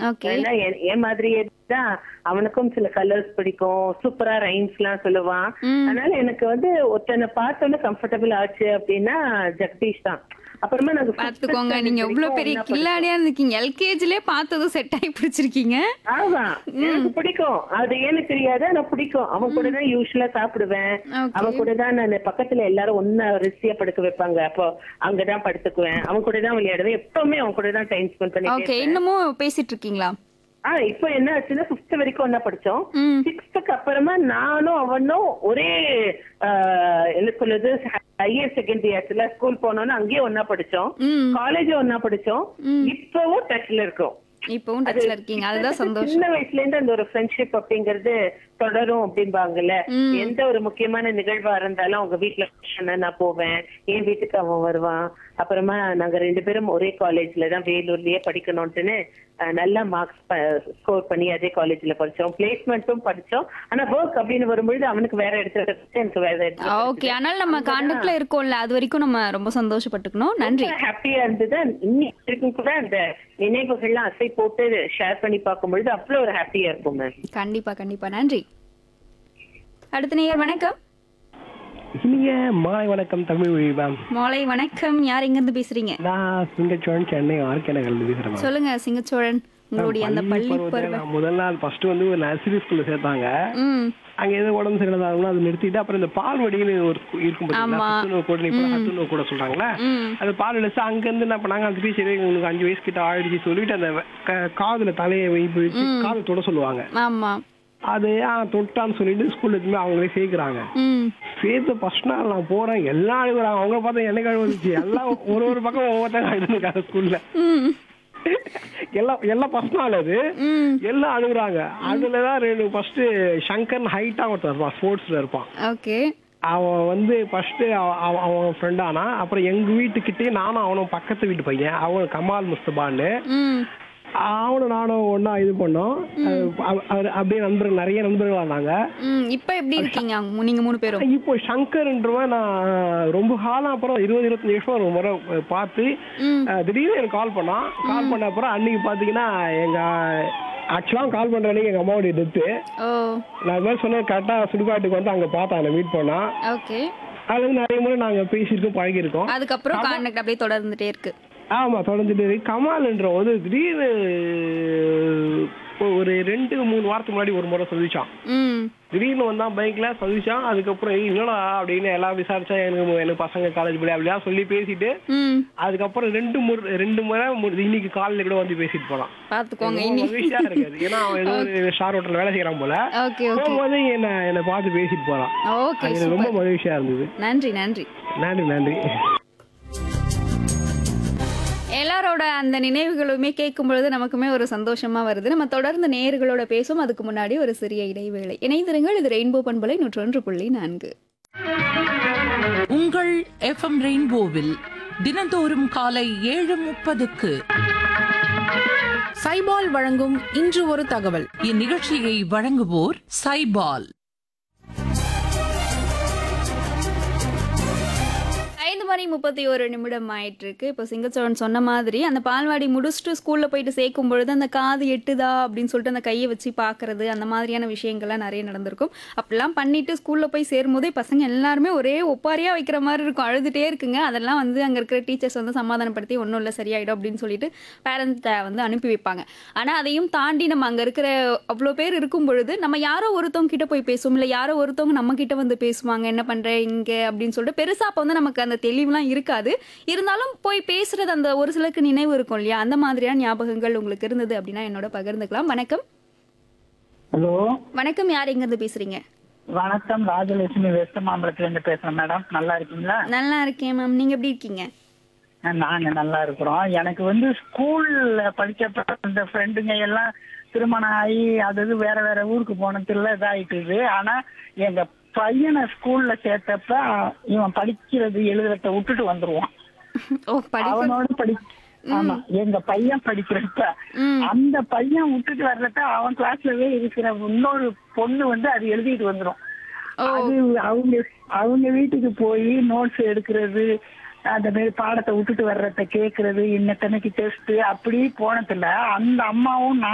Okay ஏன்னா என் என் மாதிரியே தான் அவனுக்கும் சில கலர்ஸ் பிடிக்கும் சூப்பரா ரைம்ஸ் எல்லாம் சொல்லுவான் ம். அதனால எனக்கு வந்து ஒருத்தனை பார்த்தோன்னே கம்ஃபர்டபிள் ஆச்சு அப்படின்னா ஜெகதீஷ் தான் அப்புறமா நாங்க fifth பாத்துக்கோங்க standard நீங்க எவ்வளவு வரைக்கும் பெரிய ஒண்ணா படிச்சோம். கில்லாடியா இருந்திருக்கீங்க எல்கேஜிலே பார்த்ததும் செட் ஆகி பிடிச்சிருக்கீங்க ஆமா எனக்கு பிடிக்கும் அது ஏன்னு தெரியாது ஆனா பிடிக்கும் அவன் கூட தான் யூஸ்வலா சாப்பிடுவேன் Okay. அவன் கூட தான் நான் பக்கத்துல எல்லாரும் ஒன்னா ரிசியா படுக்க வைப்பாங்க அப்போ அங்கதான் படுத்துக்குவேன் அவன் கூட தான் விளையாடுவேன் எப்பவுமே அவன் கூட தான் டைம் ஸ்பெண்ட் ஓகே பண்ணிட்டு இன்னமும் பேசிட்டு இருக்கீங்களா ஆ இப்போ என்ன ஆச்சுன்னா பிப்த் வரைக்கும் ஒன்னா படிச்சோம் ம். சிக்ஸ்த்துக்கு அப்புறமா நானும் அவனும் ஒரே ஆ, என்ன சொல்லுது ஹையர் செகண்டரி ஆச்சுல ஸ்கூல் போனோம்னு அங்கேயே ஒன்னா படிச்சோம் ம் காலேஜும் ஒன்னா படிச்சோம் ம். இப்பவும் டச்ல இருக்கோம் இப்பவும் டச்ல இருக்கீங்க அதுதான் சந்தோஷம் சின்ன வயசுல இருந்து அந்த ஒரு ஃப்ரெண்ட்ஷிப் அப்படிங்கறது தொடரும் அப்படிம்பாங்கல்ல ம். எந்த ஒரு முக்கியமான நிகழ்வா இருந்தாலும் அவங்க வீட்டுல function நான் போவேன் என் வீட்டுக்கு அவன் வருவான் அப்புறமா நாங்க ரெண்டு பேரும் ஒரே காலேஜ்ல தான் வேலூர்லயே படிக்கணும்ட்டுன்னு அஹ், நல்ல மார்க்ஸ் ஸ்கோர் பண்ணி அதே காலேஜ்ல படிச்சோம் பிளேஸ்மெண்ட்டும் படிச்சோம் ஆனா ஒர்க் அப்படின்னு வரும்பொழுது அவனுக்கு வேற இடத்துல கிடைச்சு, எனக்கு வேற இடத்துல ஓகே ஆனால் நம்ம கான்டாக்ட்ல இருக்கோம்ல அது வரைக்கும் நம்ம ரொம்ப சந்தோஷப்பட்டுக்கணும் நன்றி ஹாப்பியா இருந்தது இன்னைக்கு வரைக்கும் கூட அந்த நினைவுகள்லாம் அசை போட்டு ஷேர் பண்ணி பார்க்கும்பொழுது அவ்வளவு ஒரு ஹாப்பியா இருக்கும் மேம் கண்டிப்பா கண்டிப்பா நன்றி அடுத்த நேயர் வணக்கம் இனிய மாலை வணக்கம் தமிழ் மொழி மேம் மாலை வணக்கம் யார் எங்க இருந்து பேசுறீங்க நான் சிங்கச்சோழன் சென்னை ஆர்கேனகர்ல பேசுறேன் மேம் சொல்லுங்க சிங்கச்சோழன் உங்களுடைய அந்த பள்ளி பள்ளி பருவத்துல பருவ நான் முதல் நாள் ஃபர்ஸ்ட் வந்து ஒரு நர்சரி ஸ்கூல்ல சேர்த்தாங்க ம் அங்க ஏதோ உடம்பு சரியில்லாதாலும் அதை நிறுத்திட்டு அப்புறம் இந்த பால் வடின்னு ஒரு கு- இருக்கும் ஆமா. பார்த்தீங்களா கூட நீ ஹத்துணவு கூட சொல்றாங்களே ம் அது பால் அடிச்சு அங்க இருந்து என்ன பண்ணாங்க அந்த டீச்சர் உங்களுக்கு அஞ்சு வயசு கிட்ட ஆயிடுச்சு சொல்லிட்டு அந்த க- காதுல தலையை வைப்பு வச்சு காதை தொட சொல்லுவாங்க ஆமா அது ஆ தொட்டான்னு சொல்லிட்டு ஸ்கூல்ல எதுவுமே அவங்களே சேர்க்கிறாங்க ம் சேர்த்து ஃபர்ஸ்ட் நாள் நான் போறேன் எல்லாம் அழுகுறாங்க அவங்க பார்த்தா என்ன கழுவு வந்துச்சு எல்லாம் ஒரு ஒரு பக்கம் ஒவ்வொருத்தங்க அழுதுருக்காங்க ஸ்கூல்ல ம் எல்லாம் எல்லாம் ஃபர்ஸ்ட் நாள் அது ம் எல்லாம் அழுகுறாங்க அதுலதான் ரெண்டு ஃபர்ஸ்ட் சங்கர் ஹைட்டா ஒருத்தன் இருப்பான் ஸ்போர்ட்ஸ்ல இருப்பான் ஓகே அவன் வந்து ஃபர்ஸ்ட் அவன் ஃப்ரெண்ட் ஆனா அப்புறம் எங்க வீட்டுக்கிட்டே நானும் அவனும் பக்கத்து வீட்டு பையன் அவன் கமால் முஸ்தபான்னு ம் அவனும் நானும் ஒண்ணா இது பண்ணோம் அவ- அவ- அப்படியே நண்பர்கள் நிறைய நண்பர்கள் ஆனாங்க ம் இப்போ எப்படி இருக்கீங்க அவங்க- நீங்க மூணு பேரும் இப்போ சங்கர்ன்றவன் நான் ரொம்ப காலம் அப்புறம் இருபது இருபத்தஞ்சு வருஷம் ஒரு முறை பார்த்து ம் அஹ், திடீர்னு எனக்கு கால் பண்ணான் கால் பண்ண அப்புறம் அன்னைக்கு பாத்தீங்கன்னா எங்க ஆக்சுவலாக கால் பண்ற அன்னைக்கு எங்க அம்மாவுடைய டெத்து ஓ நான் இது மாதிரி சொன்ன கரெக்டா சுடுகாட்டுக்கு வந்து அங்க பார்த்தேன் மீட் பண்ணா ஓகே அது வந்து நிறைய முறை நாங்க பேசியிருக்கோம் பழகியிருக்கோம் அதுக்கப்புறம் கான்டாக்ட் அப்படியே தொடர்ந்துட்டே இருக்கு ஆமா தொடர்ந்துட்டு இருக்கு. கமால்ன்ற வந்து திடீர்னு ஒரு ரெண்டு மூணு வாரத்துக்கு முன்னாடி ஒரு முறை சொல்லிச்சான் ம் திடீர்னு வந்தான் பைக்ல சந்திச்சான் அதுக்கப்புறம் "ஏய், என்னடா அப்படின்னு எல்லாம் விசாரிச்சா எனக்கு எனக்கு பசங்க காலேஜ் போய் அப்படியா சொல்லி பேசிட்டு ம் அதுக்கப்புறம் ரெண்டு முறை ரெண்டு முறை மு- இன்னைக்கு காலையில கூட வந்து பேசிட்டு போனான் பாத்துக்கோங்க ரொம்ப இனி மகிழ்ச்சியா இருக்காது ஏன்னா அவன் ஏதோ ஒரு ஸ்டார் ஹோட்டல்ல வேலை செய்யறான் போல ஓகே ஓகே போகும்போது என்ன என்ன பார்த்து பேசிட்டு போறான் ஓகே அது எனக்கு ரொம்ப மகிழ்ச்சியா இருந்தது நன்றி நன்றி நன்றி நன்றி எல்லாரோட அந்த நினைவுகளுமே கேட்கும் பொழுது நமக்குமே ஒரு சந்தோஷமா வருது நம்ம தொடர்ந்து நேயர்களோட பேசும் அதுக்கு முன்னாடி ஒரு சிறிய இடைவேளை இணைந்திருங்கள் இது ரெயின்போ பண்பலை நூற்றொன்று புள்ளி நான்கு உங்கள் எஃப்எம் ரெயின்போவில் தினந்தோறும் காலை ஏழு முப்பதுக்கு சைபால் வழங்கும் இன்று ஒரு தகவல் இந்நிகழ்ச்சியை வழங்குவோர் சைபால் ஐந்து மணி முப்பத்தி ஒரு நிமிடம் ஆயிட்டு இருக்கு இப்போ சிங்கச்சோழன் சொன்ன மாதிரி அந்த பால்வாடி முடிச்சுட்டு ஸ்கூல்ல போயிட்டு சேர்க்கும் பொழுது அந்த காது எட்டுதா அப்படின்னு சொல்லிட்டு அந்த கையை வச்சு பார்க்கறது அந்த மாதிரியான விஷயங்கள்லாம் நிறைய நடந்திருக்கும் அப்படிலாம் பண்ணிட்டு ஸ்கூல்ல போய் சேரும் போதே பசங்க எல்லாருமே ஒரே ஒப்பாரியா வைக்கிற மாதிரி இருக்கும் அழுதுட்டே இருக்குங்க அதெல்லாம் வந்து அங்க இருக்கிற டீச்சர்ஸ் வந்து சமாதானப்படுத்தி ஒன்றும் இல்லை சரியாயிடும் அப்படின்னு சொல்லிட்டு பேரண்ட்ஸை வந்து அனுப்பி வைப்பாங்க ஆனா அதையும் தாண்டி நம்ம அங்க இருக்கிற அவ்வளோ பேர் இருக்கும் பொழுது நம்ம யாரோ ஒருத்தவங்க கிட்ட போய் பேசுவோம் இல்லை யாரோ ஒருத்தவங்க நம்ம கிட்ட வந்து பேசுவாங்க என்ன பண்ற இங்க அப்படின்னு சொல்லிட்டு பெருசா அப்போ வந்து நமக்கு அந்த தெளிவுலாம் இருக்காது இருந்தாலும் போய் பேசுறது அந்த ஒரு சிலருக்கு நினைவு இருக்கும் இல்லையா அந்த மாதிரியான ஞாபகங்கள் உங்களுக்கு இருந்தது அப்படின்னா என்னோட பகிர்ந்துக்கலாம் வணக்கம் ஹலோ வணக்கம் யார் எங்க இருந்து பேசுறீங்க வணக்கம் ராஜலட்சுமி வெஸ்ட் மாம்பலத்துல இருந்து பேசுறேன் மேடம் நல்லா இருக்கீங்களா நல்லா இருக்கேன் மேம் நீங்க எப்படி இருக்கீங்க நாங்க நல்லா இருக்கிறோம் எனக்கு வந்து ஸ்கூல்ல படிச்சப்ப இந்த ஃப்ரெண்டுங்க எல்லாம் திருமணம் ஆகி அது இது வேற வேற ஊருக்கு போனதுல இதாயிட்டுது ஆனா எங்க பையனை ஸ்கூல்ல சேர்த்தப்ப இவன் படிக்கிறது எழுதுறத விட்டுட்டு வந்துருவான் ஓ படிப்பு அவனோட படி ஆமா எங்க பையன் படிக்கிறப்ப ம். அந்த பையன் விட்டுட்டு வர்றப்ப அவன் கிளாஸ்லவே இருக்கிற இன்னொரு பொண்ணு வந்து அது எழுதிட்டு வந்துரும் ஓ. அது அவங்க அவங்க வீட்டுக்கு போய் நோட்ஸ் எடுக்கிறது அந்த மாதிரி பாடத்தை விட்டுட்டு வர்றத கேக்குறது இன்னத்தனைக்கு டெஸ்ட் அப்படி போனதுல அந்த அம்மாவும்